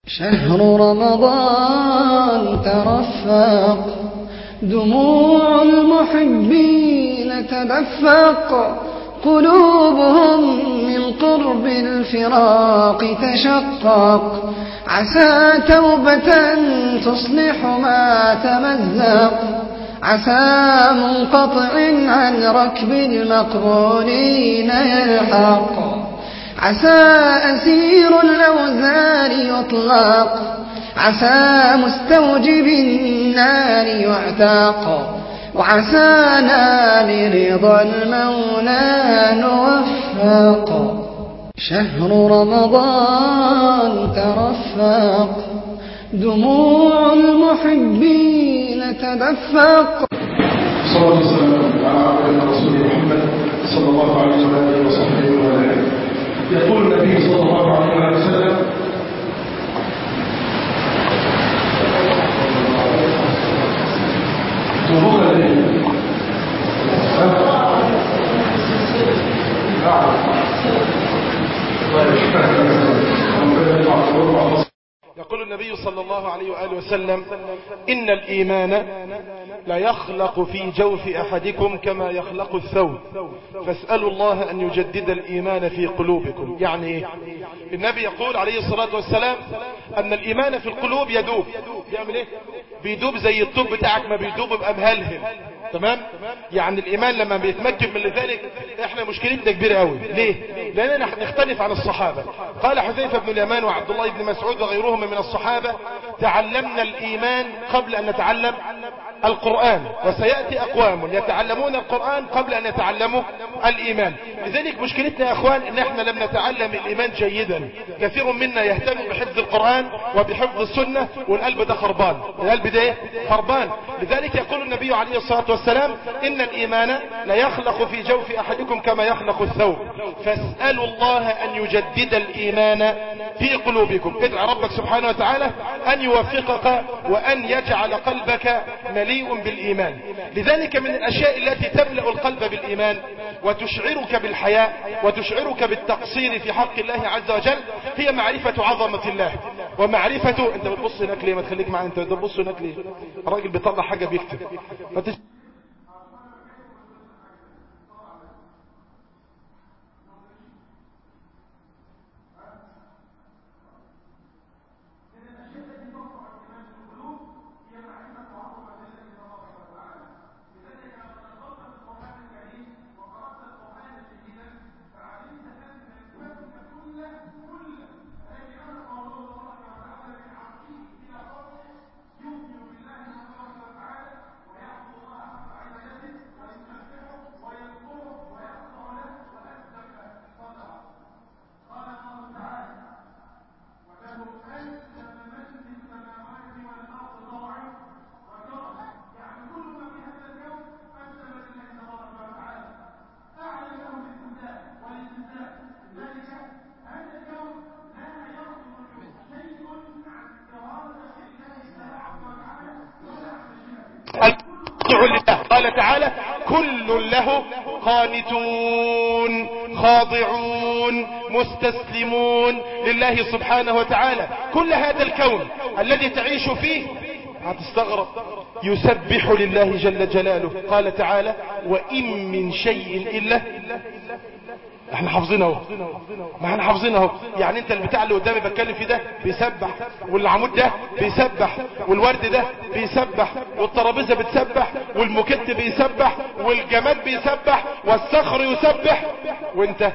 شهر رمضان ترفق دموع المحبين تدفق قلوبهم من قرب الفراق تشقق عسى توبة تصلح ما تمزق عسى منقطع عن ركب المقرونين يلحق عسى أسير الأوزار يطلق عسى مستوجب النار يعتاق وعسانا لرضا المولى نوفق شهر رمضان ترفق دموع المحبين تدفق صلى الله وسلم على عبد رسول محمد صلى الله عليه وآله وصحبه وآله يقول النبي صلى الله عليه وسلم طرق الليل يقول النبي صلى الله عليه وآله وسلم إن الإيمان لا يخلق في جوف أحدكم كما يخلق الثوب فاسألوا الله أن يجدد الإيمان في قلوبكم يعني إيه؟ النبي يقول عليه الصلاة والسلام أن الإيمان في القلوب يدوب يعمل إيه بيدوب زي الطوب بتاعك ما بيدوب بقى مهلهل تمام يعني الإيمان لما بيتمكن من ذلك احنا مشكلتنا كبيرة قوي ليه لأننا نختلف عن الصحابة قال حذيفة بن اليمان وعبد الله بن مسعود وغيرهم من الصحابة تعلمنا الإيمان قبل أن نتعلم القرآن وسيأتي أقوام يتعلمون القرآن قبل أن يتعلموا الإيمان لذلك مشكلتنا يا أخوان إن احنا لم نتعلم الإيمان جيدا كثير منا يهتم بحفظ القرآن وبحفظ السنة والقلب ده خربان القلب ده خربان لذلك يقول النبي عليه الصلاة والسلام إن الإيمان لا يخلق في جوف أحدكم كما يخلق الثوب فاسألوا الله أن يجدد الإيمان في قلوبكم ادعى ربك سبحانه وتعالى أن يوفقك وأن يجعل قلبك مليء بالإيمان لذلك من الأشياء التي تملأ القلب بالإيمان وتشعرك بالحياء وتشعرك بالتقصير في حق الله عز وجل هي معرفة عظمة الله ومعرفة انت بتبص هناك ليه ما تخليك معايا انت بتبص هناك ليه الراجل بيطلع حاجة بيكتب فتش... قال تعالى كل له قانتون خاضعون مستسلمون لله سبحانه وتعالى كل هذا الكون الذي تعيش فيه هتستغرب يسبح لله جل جلاله قال تعالى وإن من شيء إلا احنا حافظينه اهو ما احنا حافظينه اهو يعني انت البتاع اللي قدامي بتكلم فيه ده بيسبح والعمود ده بيسبح والورد ده بيسبح والترابيزه بتسبح والموكيت بيسبح والجماد بيسبح والصخر يسبح وانت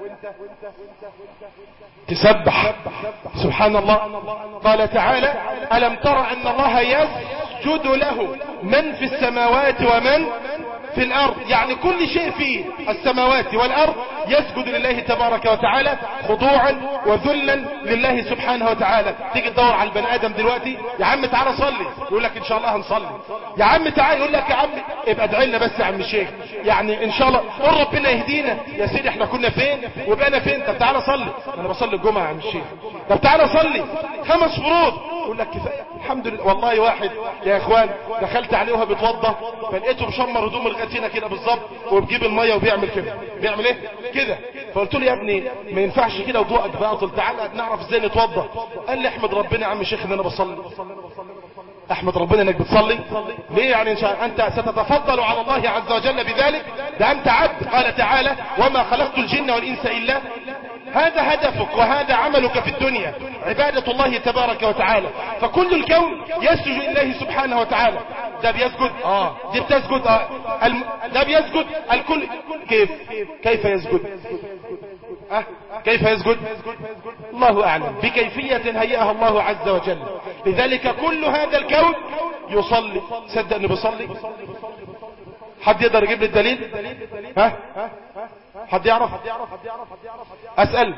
تسبح سبحان الله قال تعالى ألم تر أن الله يسجد له من في السماوات ومن في الأرض يعني كل شيء في السماوات والأرض يسجد لله تبارك وتعالى خضوعا وذلا لله سبحانه وتعالى تيجي تدور على البني آدم دلوقتي يا عم تعالى صلي يقول لك إن شاء الله هنصلي يا عم تعالى يقول لك يا عم ابقى ادعي لنا بس يا عم الشيخ يعني إن شاء الله قول ربنا يهدينا يا سيدي احنا كنا فين وبقينا فين طب تعالى صلي انا بصلي الجمعة يا عم الشيخ طب تعالى صلي خمس فروض يقول لك كفايه الحمد لله والله واحد يا اخوان دخلت عليه وهو بيتوضى فلقيته مشمر هدوم ركعتين كده بالظبط وبجيب الميه وبيعمل كده بيعمل ايه كده فقلت له يا ابني ما ينفعش كده وضوءك باطل تعالى نعرف ازاي نتوضا قال لي احمد ربنا يا عم شيخ ان انا بصلي احمد ربنا انك بتصلي ليه يعني ان شاء انت ستتفضل على الله عز وجل بذلك ده انت عبد قال تعالى وما خلقت الجن والانس الا هذا هدفك وهذا عملك في الدنيا عبادة الله تبارك وتعالى فكل الكون يسجد لله سبحانه وتعالى ده بيسجد اه دي بتسجد اه الم... ده بيسجد الكل كيف كيف يسجد أه؟ كيف يسجد الله أعلم بكيفية هيئها الله عز وجل لذلك كل هذا الكون يصلي صدق انه بيصلي حد يقدر يجيب لي الدليل ها حد يعرف اسأل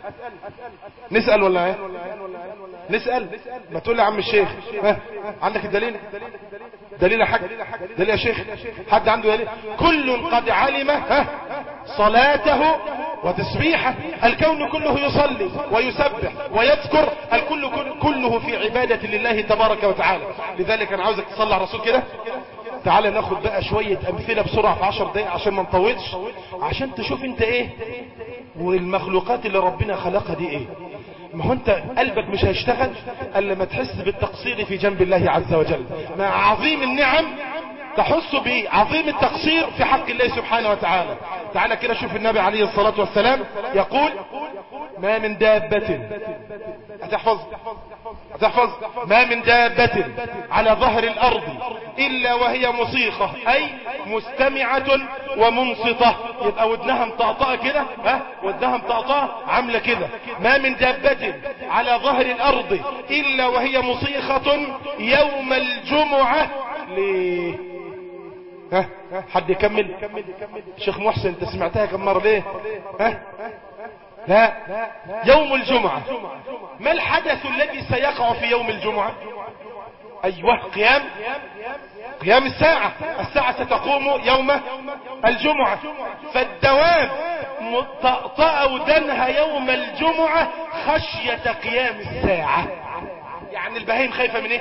نسأل ولا ايه نسأل ما تقول لي يا عم الشيخ ها عندك الدليل دليل يا حاج دليل يا شيخ حد عنده دليل كل قد علم ها صلاته وتسبيحه الكون كله يصلي ويسبح ويذكر الكل كله في عبادة لله تبارك وتعالى لذلك انا عاوزك تصلي على الرسول كده تعالى ناخد بقى شوية امثلة بسرعة في عشر دقايق عشان ما نطولش عشان تشوف انت ايه والمخلوقات اللي ربنا خلقها دي ايه ما هو انت قلبك مش هيشتغل الا لما تحس بالتقصير في جنب الله عز وجل مع عظيم النعم تحس بعظيم التقصير في حق الله سبحانه وتعالى تعالى كده شوف النبي عليه الصلاة والسلام يقول ما من دابة هتحفظ هتحفظ ما من دابة على ظهر الارض الا وهي مصيخة اي مستمعة ومنصتة يبقى ودنها مطقطقة كده ها ودنها مطقطقة عاملة كده ما من دابة على ظهر الارض الا وهي مصيخة يوم الجمعة ليه ها حد يكمل شيخ محسن انت سمعتها كم مرة ليه ها لا يوم الجمعة ما الحدث الذي سيقع في يوم الجمعة ايوه قيام قيام الساعة الساعة ستقوم يوم الجمعة فالدواب مطأطأ ودنها يوم الجمعة خشية قيام الساعة يعني البهيم خايفة من ايه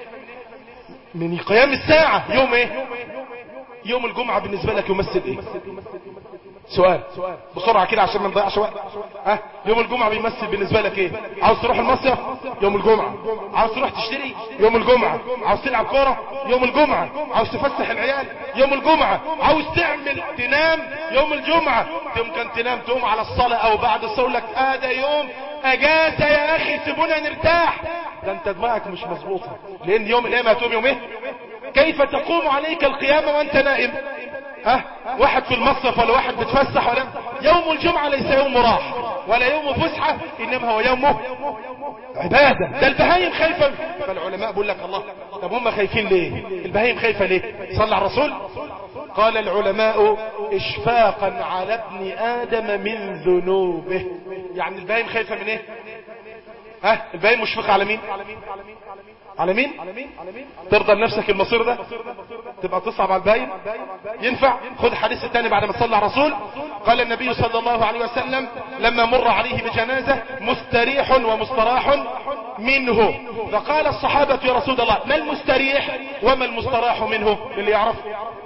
من قيام الساعة يوم ايه يوم الجمعة بالنسبة لك يمثل ايه سؤال بسرعة كده عشان ما نضيعش وقت ها يوم الجمعة بيمثل بالنسبة لك ايه عاوز تروح المصيف يوم الجمعة عاوز تروح تشتري يوم الجمعة عاوز تلعب كورة يوم الجمعة عاوز تفسح العيال يوم الجمعة عاوز تعمل تنام يوم الجمعة يمكن تنام تقوم على الصلاة او بعد الصلاة لك اه ده يوم اجازة يا اخي سيبونا نرتاح ده انت دماغك مش مظبوطة لان يوم القيامة هتقوم يوم ايه كيف تقوم عليك القيامة وانت نائم ها واحد في المصرف ولا واحد بتفسح ولا يوم الجمعة ليس يوم راح ولا يوم فسحة انما هو يوم عبادة ده البهايم خايفة فالعلماء بيقول لك الله طب هم خايفين ليه البهايم خايفة ليه صلى على الرسول قال العلماء اشفاقا على ابن ادم من ذنوبه يعني البهايم خايفة من ايه ها البهايم مشفقة على مين على مين ترضى لنفسك المصير ده تبقى تصعب على الباين ينفع خد حديث الثاني بعد ما تصلى على الرسول قال النبي صلى الله عليه وسلم لما مر عليه بجنازة مستريح ومستراح منه فقال الصحابة يا رسول الله ما المستريح وما المستراح منه اللي يعرف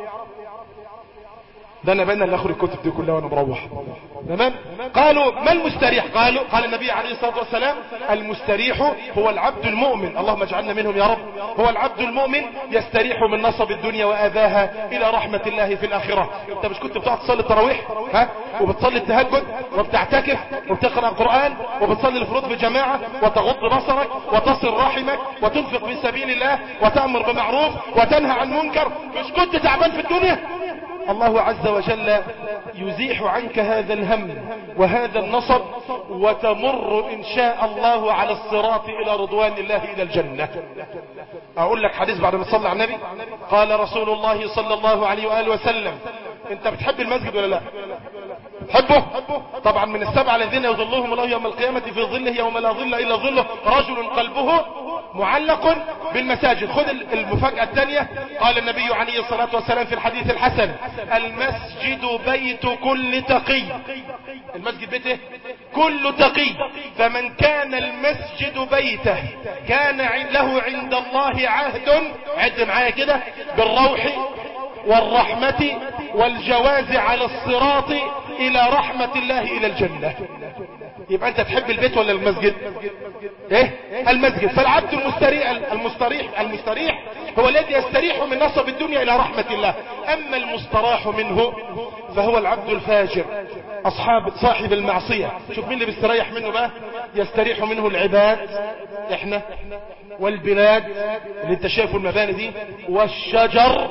ده انا بين الاخر الكتب دي كلها وانا مروح تمام قالوا ما المستريح قالوا قال النبي عليه الصلاه والسلام المستريح هو العبد المؤمن اللهم اجعلنا منهم يا رب هو العبد المؤمن يستريح من نصب الدنيا واذاها الى رحمه الله في الاخره انت مش كنت بتقعد تصلي التراويح ها وبتصلي التهجد وبتعتكف وبتقرا القران وبتصلي الفروض بجماعه وتغض بصرك وتصل رحمك وتنفق في سبيل الله وتامر بمعروف وتنهى عن منكر مش كنت تعبان في الدنيا الله عز وجل يزيح عنك هذا الهم وهذا النصب وتمر إن شاء الله على الصراط إلى رضوان الله إلى الجنة أقول لك حديث بعد ما تصلى على النبي قال رسول الله صلى الله عليه وآله وسلم أنت بتحب المسجد ولا لا حبه طبعا من السبعة الذين يظلهم الله يوم القيامة في ظله يوم لا ظل إلا ظله رجل قلبه معلق بالمساجد خذ المفاجأة الثانية قال النبي عليه الصلاة والسلام في الحديث الحسن المسجد بيت كل تقي المسجد بيته كل تقي فمن كان المسجد بيته كان له عند الله عهد عد معايا كده بالروح والرحمة والجواز على الصراط الى رحمة الله الى الجنة يبقى انت تحب البيت ولا المسجد ايه المسجد فالعبد المستريح المستريح المستريح هو الذي يستريح من نصب الدنيا الى رحمة الله اما المستراح منه فهو العبد الفاجر اصحاب صاحب المعصية شوف مين اللي بيستريح منه بقى يستريح منه العباد احنا والبلاد اللي انت شايفه المباني دي والشجر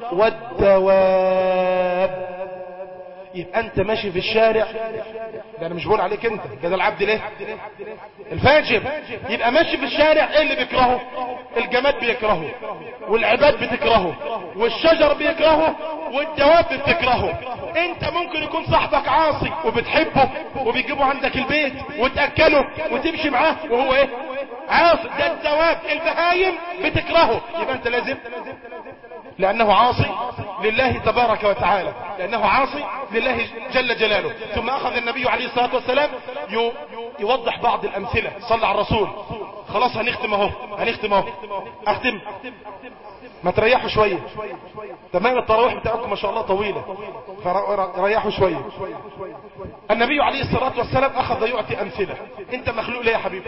والدواب يبقى انت ماشي في الشارع ده انا مش بقول عليك انت ده, ده العبد ليه الفاجر يبقى ماشي في الشارع ايه اللي بيكرهه الجماد بيكرهه والعباد بتكرهه والشجر بيكرهه والدواب بتكرهه انت ممكن يكون صاحبك عاصي وبتحبه وبتجيبه عندك البيت وتأكله وتمشي معاه وهو ايه عاصي ده الدواب البهايم بتكرهه يبقى انت لازم لأنه عاصي لله تبارك وتعالى لأنه عاصي لله جل جلاله ثم أخذ النبي عليه الصلاة والسلام يوضح بعض الأمثلة صلى على الرسول خلاص هنختم اهو هنختم اهو اختم ما تريحوا شوية تمام التراويح بتاعتكم ما شاء الله طويلة فريحوا شوية النبي عليه الصلاة والسلام أخذ يعطي أمثلة انت مخلوق ليه يا حبيبي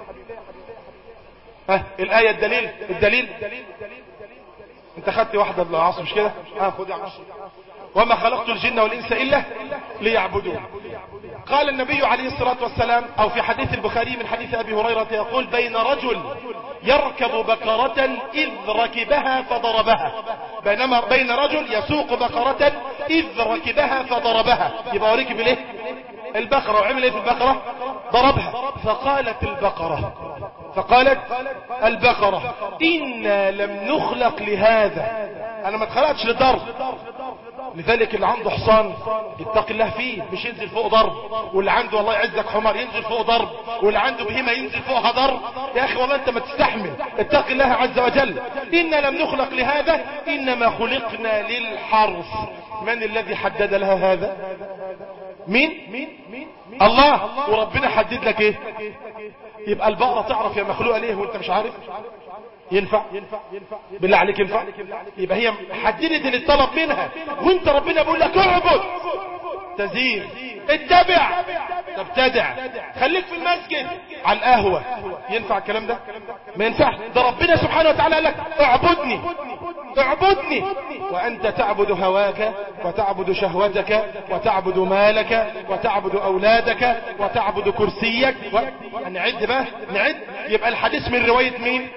ها الآية الدليل الدليل انت خدت واحدة العصر مش كده اه خد يا عصر وما خلقت الجن والانس الا ليعبدون قال النبي عليه الصلاة والسلام او في حديث البخاري من حديث ابي هريرة يقول بين رجل يركب بقرة اذ ركبها فضربها بينما بين رجل يسوق بقرة اذ ركبها فضربها يبقى ركب الايه البقرة وعمل ايه في البقرة ضربها فقالت البقرة فقالت البقرة إنا لم نخلق لهذا أنا ما اتخلقتش للضرب لذلك اللي عنده حصان يتقي الله فيه مش ينزل فوق ضرب واللي عنده والله يعزك حمار ينزل فوق ضرب واللي عنده بهيمة ينزل فوقها ضرب يا أخي والله أنت ما تستحمل اتقي الله عز وجل إنا لم نخلق لهذا إنما خلقنا للحرث من الذي حدد لها هذا مين الله وربنا حدد لك ايه يبقى البقرة تعرف يا مخلوقة ليه وانت مش عارف ينفع بالله عليك ينفع يبقى هي حددت اللي طلب منها وانت ربنا بيقول لك اعبد تزيد اتبع تبتدع خليك في المسجد على القهوة ينفع الكلام ده ما ينفعش ده ربنا سبحانه وتعالى قال لك اعبدني اعبدني وانت تعبد هواك وتعبد شهوتك وتعبد مالك وتعبد اولادك وتعبد كرسيك و... نعد بقى نعد يبقى الحديث من رواية مين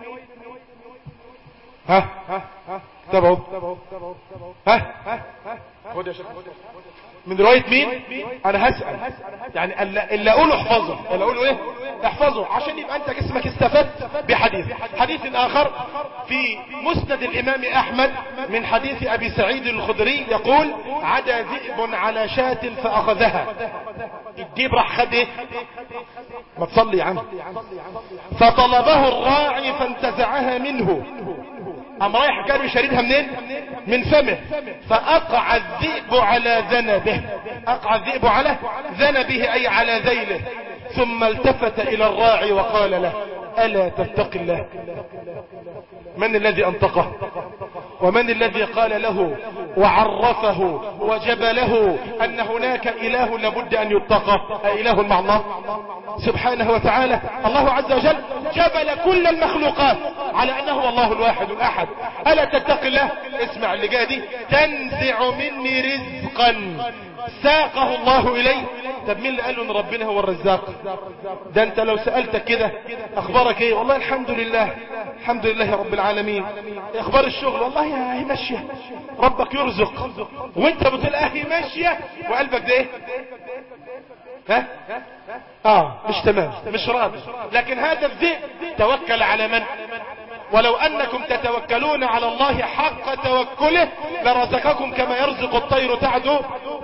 ها ها تبعوا ها خد يا شيخ من رواية مين انا هسأل يعني اللي اقوله احفظه اللي اقوله ايه احفظه عشان يبقى انت جسمك استفدت بحديث حديث اخر في مسند الامام احمد من حديث ابي سعيد الخدري يقول عدا ذئب على شاة فاخذها الديب راح خد ايه ما تصلي عنه فطلبه الراعي فانتزعها منه قام رايح جاري شريدها منين من فمه فاقع الذئب على ذنبه اقع الذئب على ذنبه اي على ذيله ثم التفت الى الراعي وقال له الا تتقي الله من الذي انطقه ومن الذي قال له وعرفه وجبله ان هناك اله لابد ان يتقى اله مع الله سبحانه وتعالى الله عز وجل جبل كل المخلوقات على انه هو الله الواحد الاحد الا تتقي الله اسمع اللي جاء دي تنزع مني رزقا ساقه الله الي طب مين اللي قال له ان ربنا هو الرزاق ده انت لو سألتك كده اخبارك ايه والله الحمد لله الحمد لله رب العالمين اخبار الشغل والله يا هي ماشية ربك يرزق وانت بتقول اهي ماشية وقلبك ده ايه ها اه مش تمام مش راضي لكن هذا الذئب توكل على من ولو انكم تتوكلون على الله حق توكله لرزقكم كما يرزق الطير تعدو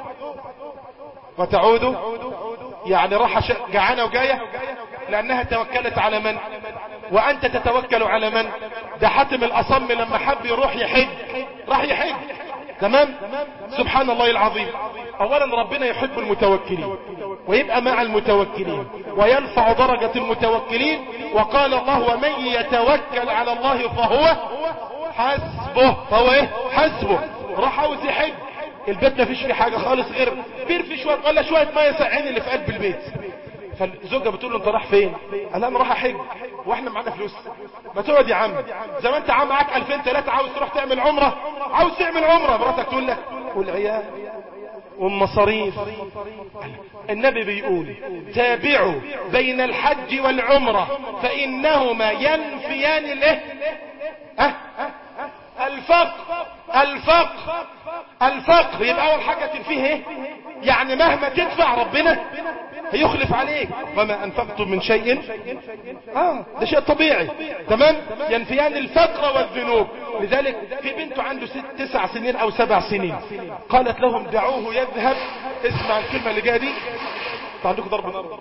وتعود يعني راح جعانة وجاية لانها توكلت على من وانت تتوكل على من ده حاتم الاصم لما حب يروح يحج راح يحج تمام سبحان الله العظيم اولا ربنا يحب المتوكلين ويبقى مع المتوكلين ويرفع درجة المتوكلين وقال الله ومن يتوكل على الله فهو حسبه فهو ايه حسبه راح عاوز يحج البيت ما فيش فيه حاجة خالص غير بير في شوية ولا شوية مية ساقعين اللي في قلب البيت فالزوجة بتقول له انت راح فين قال لها انا راح احج واحنا معانا فلوس ما تقعد يا عم زي ما انت عم معاك 2000 3 عاوز تروح تعمل عمرة عاوز تعمل عمرة مراتك تقول لك والعيال والمصاريف النبي بيقول تابعوا بين الحج والعمرة فإنهما ينفيان الايه أه؟ الفقر الفقر الفقر يبقى اول حاجة تنفيه ايه يعني مهما تدفع ربنا هيخلف عليك وما انفقتم من شيء اه ده شيء طبيعي تمام ينفيان الفقر والذنوب لذلك في بنت عنده ست تسع سنين او سبع سنين قالت لهم دعوه يذهب اسمع الكلمة اللي جايه دي عندكم ضرب نار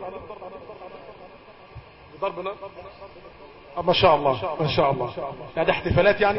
ضرب نار ما شاء الله ما شاء الله يعني احتفالات يعني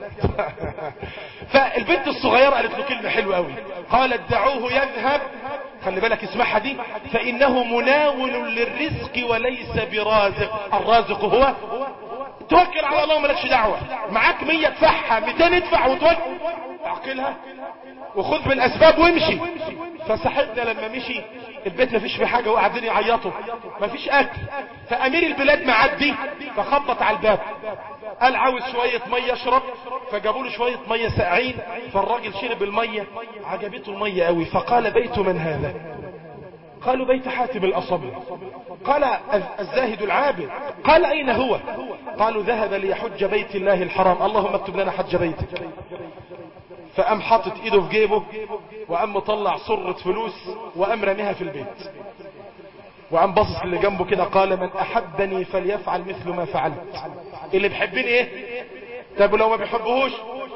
فالبنت الصغيرة قالت له كلمة حلوة قوي قالت دعوه يذهب خلي بالك اسمعها دي فإنه مناول للرزق وليس برازق الرازق هو توكل على الله مالكش دعوة معاك مية ادفعها 200 ادفع وتوكل اعقلها وخذ بالاسباب وامشي فصاحبنا لما مشي البيت ما فيش فيه حاجة وقاعدين يعيطوا ما فيش اكل فامير البلاد معدي فخبط على الباب قال عاوز شوية مية اشرب فجابوا له شوية مية ساقعين فالراجل شرب المية عجبته المية قوي فقال بيت من هذا قالوا بيت حاتم الأصم قال الزاهد العابد قال أين هو قالوا ذهب ليحج بيت الله الحرام اللهم اكتب لنا حج بيتك فقام حاطط ايده في جيبه وقام مطلع صرة فلوس وقام رميها في البيت وقام باصص اللي جنبه كده قال من احبني فليفعل مثل ما فعلت اللي بيحبني ايه طب لو ما بيحبهوش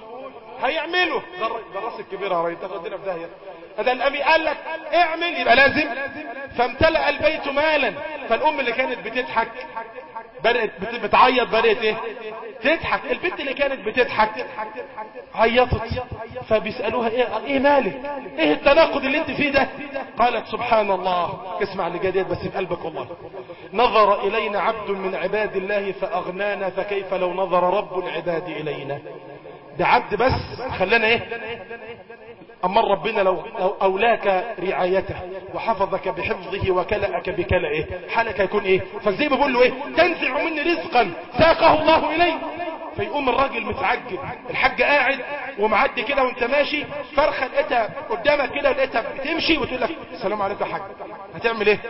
هيعمله ده الراس الكبيرة يا ريت تاخدنا في داهيه هذا الامي قال لك اعمل يبقى لازم فامتلأ البيت مالا فالام اللي كانت بتضحك بدأت بتعيط بدأت ايه تضحك البنت اللي كانت بتضحك عيطت فبيسألوها ايه ايه مالك ايه التناقض اللي انت فيه ده قالت سبحان الله اسمع اللي جديد بس في قلبك والله نظر الينا عبد من عباد الله فاغنانا فكيف لو نظر رب العباد الينا ده عبد بس خلانا ايه أما ربنا لو أولاك رعايته وحفظك بحفظه وكلأك بكلأه حالك يكون إيه فالزي بيقول له إيه تنزع مني رزقا ساقه الله إلي فيقوم الراجل متعجب الحاج قاعد ومعدي كده وانت ماشي فرخة لقيتها قدامك كده ولقيتها بتمشي وتقول لك السلام عليكم يا حاج هتعمل ايه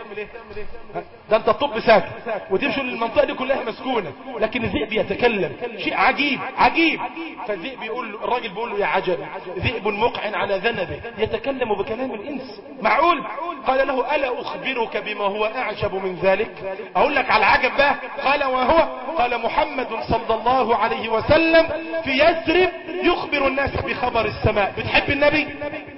ده انت الطب ساكت وتمشي المنطقة دي كلها مسكونة لكن الذئب يتكلم شيء عجيب عجيب فالذئب بيقول له الراجل بيقول له يا عجب ذئب مقعن على ذنبه يتكلم بكلام الانس معقول قال له الا اخبرك بما هو اعجب من ذلك اقول لك على العجب بقى قال وهو قال محمد صلى الله عليه وسلم في يثرب يخبر الناس بخبر السماء بتحب النبي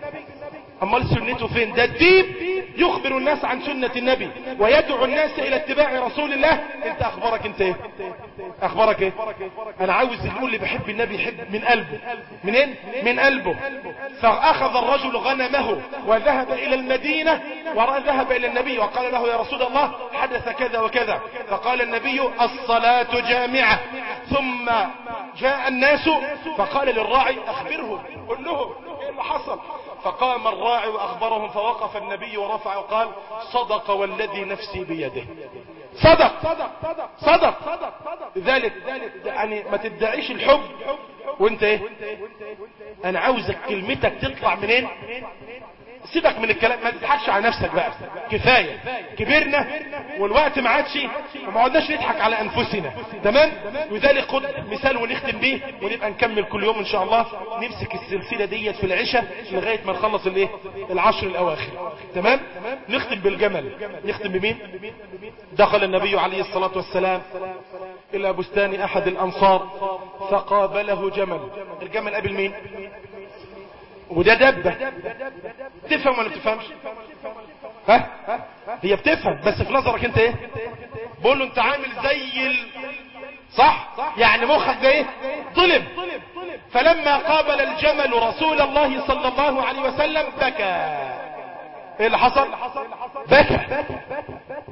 امال سنته فين ده الديب يخبر الناس عن سنة النبي ويدعو الناس الى اتباع رسول الله انت اخبارك انت ايه اخبارك ايه انا عاوز اللي يقول لي بحب النبي يحب من قلبه منين من قلبه فاخذ الرجل غنمه وذهب الى المدينة وذهب الى النبي وقال له يا رسول الله حدث كذا وكذا فقال النبي الصلاة جامعة ثم جاء الناس فقال للراعي اخبرهم قل لهم ايه اللي حصل فقام الراعي واخبرهم فوقف النبي ورفع وقال صدق والذي نفسي بيده صدق صدق لذلك يعني ما تدعيش الحب وانت ايه انا عاوزك كلمتك تطلع منين سيبك من الكلام ما تضحكش على نفسك بقى كفاية كبرنا والوقت ما عادش وما عدناش نضحك على انفسنا تمام وذلك خد مثال ونختم بيه ونبقى نكمل كل يوم ان شاء الله نمسك السلسلة ديت في العشاء لغاية ما نخلص الايه العشر الاواخر تمام نختم بالجمل نختم بمين دخل النبي عليه الصلاة والسلام الى بستان احد الانصار فقابله جمل الجمل قابل مين وده دبة تفهم ولا بتفهمش ها هي بتفهم بس في نظرك انت ايه بقول له انت عامل زي ال... صح يعني مخك ده ايه ظلم فلما قابل الجمل رسول الله صلى الله عليه وسلم بكى ايه اللي حصل بكى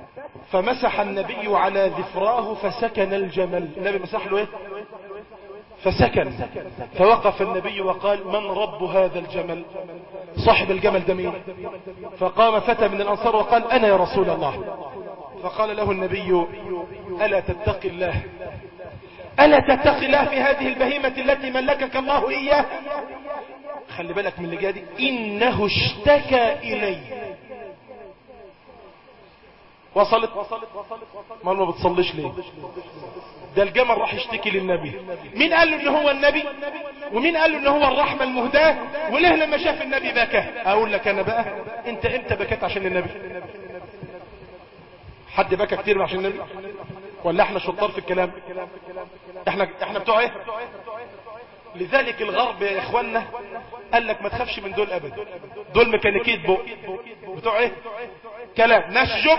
فمسح النبي على ذفراه فسكن الجمل النبي مسح له ايه فسكن فوقف النبي وقال من رب هذا الجمل صاحب الجمل ده مين فقام فتى من الأنصار وقال أنا يا رسول الله فقال له النبي ألا تتقي الله ألا تتقي الله في هذه البهيمة التي ملكك الله إياه خلي بالك من اللي جادي إنه اشتكى إلي وصلت ما ما بتصليش ليه ده الجمل راح يشتكي للنبي مين قال له ان هو النبي ومين قال له ان هو الرحمة المهداة وليه لما شاف النبي بكى اقول لك انا بقى انت امتى بكيت عشان النبي حد بكى كتير عشان النبي ولا احنا شطار في الكلام احنا احنا بتوع ايه لذلك الغرب يا اخوانا قال لك ما تخافش من دول ابدا دول ميكانيكيه بق بتوع ايه كلام نشجب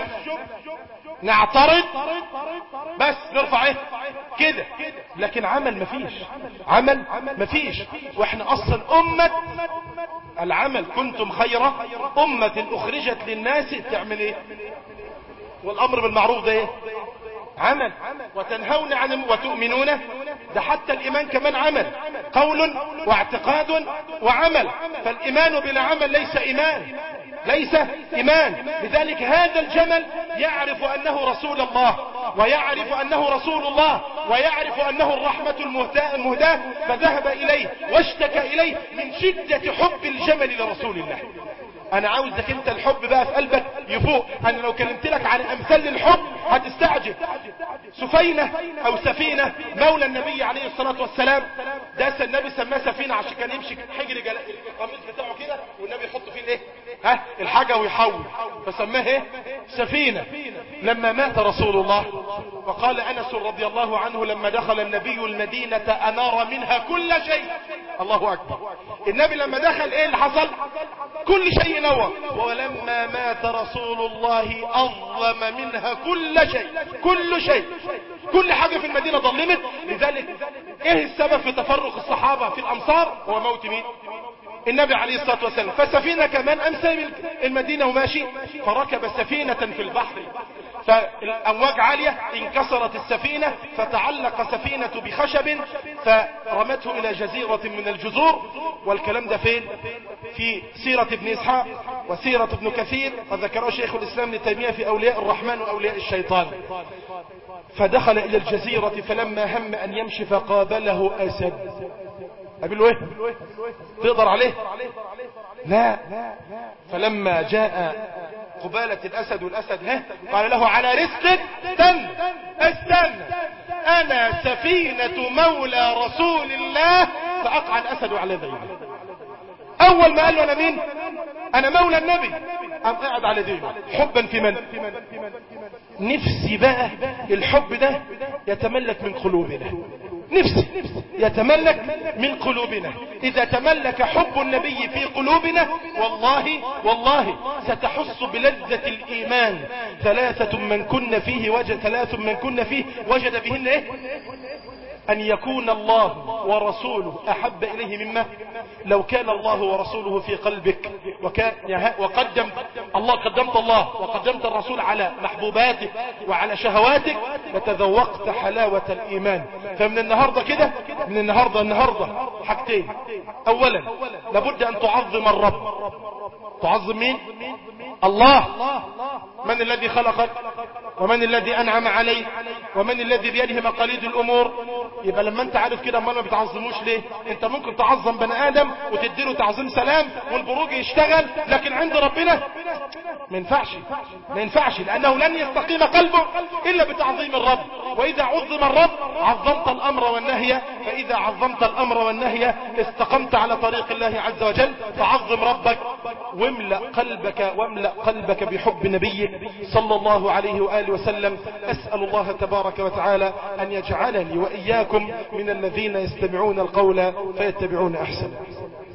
نعترض بس نرفع ايه كده لكن عمل مفيش عمل مفيش واحنا اصلا امة العمل كنتم خيرة امة اخرجت للناس تعمل ايه والامر بالمعروف ده ايه عمل وتنهون عن وتؤمنون ده حتى الايمان كمان عمل قول واعتقاد وعمل فالايمان بلا عمل ليس ايمان ليس ايمان لذلك هذا الجمل يعرف انه رسول الله ويعرف انه رسول الله ويعرف انه الرحمة المهداة فذهب اليه واشتكى اليه من شدة حب الجمل لرسول الله انا عاوزك انت الحب بقى في قلبك يفوق انا لو كلمت لك عن امثال الحب هتستعجب سفينة او سفينة مولى النبي عليه الصلاة والسلام داس النبي سماه سفينة عشان كان يمشي حجر القميص بتاعه كده والنبي يحط فيه الايه ها الحاجة ويحول فسماه ايه سفينة لما مات رسول الله وقال انس رضي الله عنه لما دخل النبي المدينة انار منها كل شيء الله اكبر النبي لما دخل ايه اللي حصل كل شيء نور ولما مات رسول الله اظلم منها كل شيء كل شيء كل حاجة في المدينة ظلمت لذلك ايه السبب في تفرق الصحابة في الامصار هو موت مين النبي عليه الصلاة والسلام فسفينة كمان قام سايب المدينة وماشي فركب سفينة في البحر فالأمواج عالية انكسرت السفينة فتعلق سفينة بخشب فرمته إلى جزيرة من الجزور والكلام ده فين في سيرة ابن إسحاق وسيرة ابن كثير وذكره شيخ الإسلام ابن تيمية في أولياء الرحمن وأولياء الشيطان فدخل إلى الجزيرة فلما هم أن يمشي فقابله أسد قابله ايه تقدر عليه لا ملما جاء قبالة الأسد والأسد ها قال له على رزقك استنى استنى أنا سفينة مولى رسول الله فأقع الأسد على ذيله أول ما قال له أنا مين أنا مولى النبي قام قاعد على دينه حبا في من نفسي بقى الحب ده يتملك من قلوبنا نفسي يتملك من قلوبنا إذا تملك حب النبي في قلوبنا والله والله ستحس بلذة الإيمان ثلاثة من كن فيه وجد ثلاث من كن فيه وجد بهن إيه أن يكون الله ورسوله أحب إليه مما لو كان الله ورسوله في قلبك وكان وقدمت الله قدمت الله وقدمت الرسول على محبوباتك وعلى شهواتك لتذوقت حلاوة الإيمان فمن النهاردة كده من النهاردة النهاردة حاجتين أولا لابد أن تعظم الرب تعظم مين الله من الذي خلقك ومن الذي أنعم عليك ومن الذي بيده مقاليد الأمور يبقى لما انت عارف كده امال ما بتعظموش ليه انت ممكن تعظم بني ادم وتديله تعظيم سلام والبروج يشتغل لكن عند ربنا ما ينفعش ما ينفعش لانه لن يستقيم قلبه الا بتعظيم الرب واذا عظم الرب عظمت الامر والنهي فاذا عظمت الامر والنهي استقمت على طريق الله عز وجل فعظم ربك واملأ قلبك واملأ قلبك بحب نبيك صلى الله عليه وآله وسلم أسأل الله تبارك وتعالى أن يجعلني وإياكم من الذين يستمعون القول فيتبعون أحسنه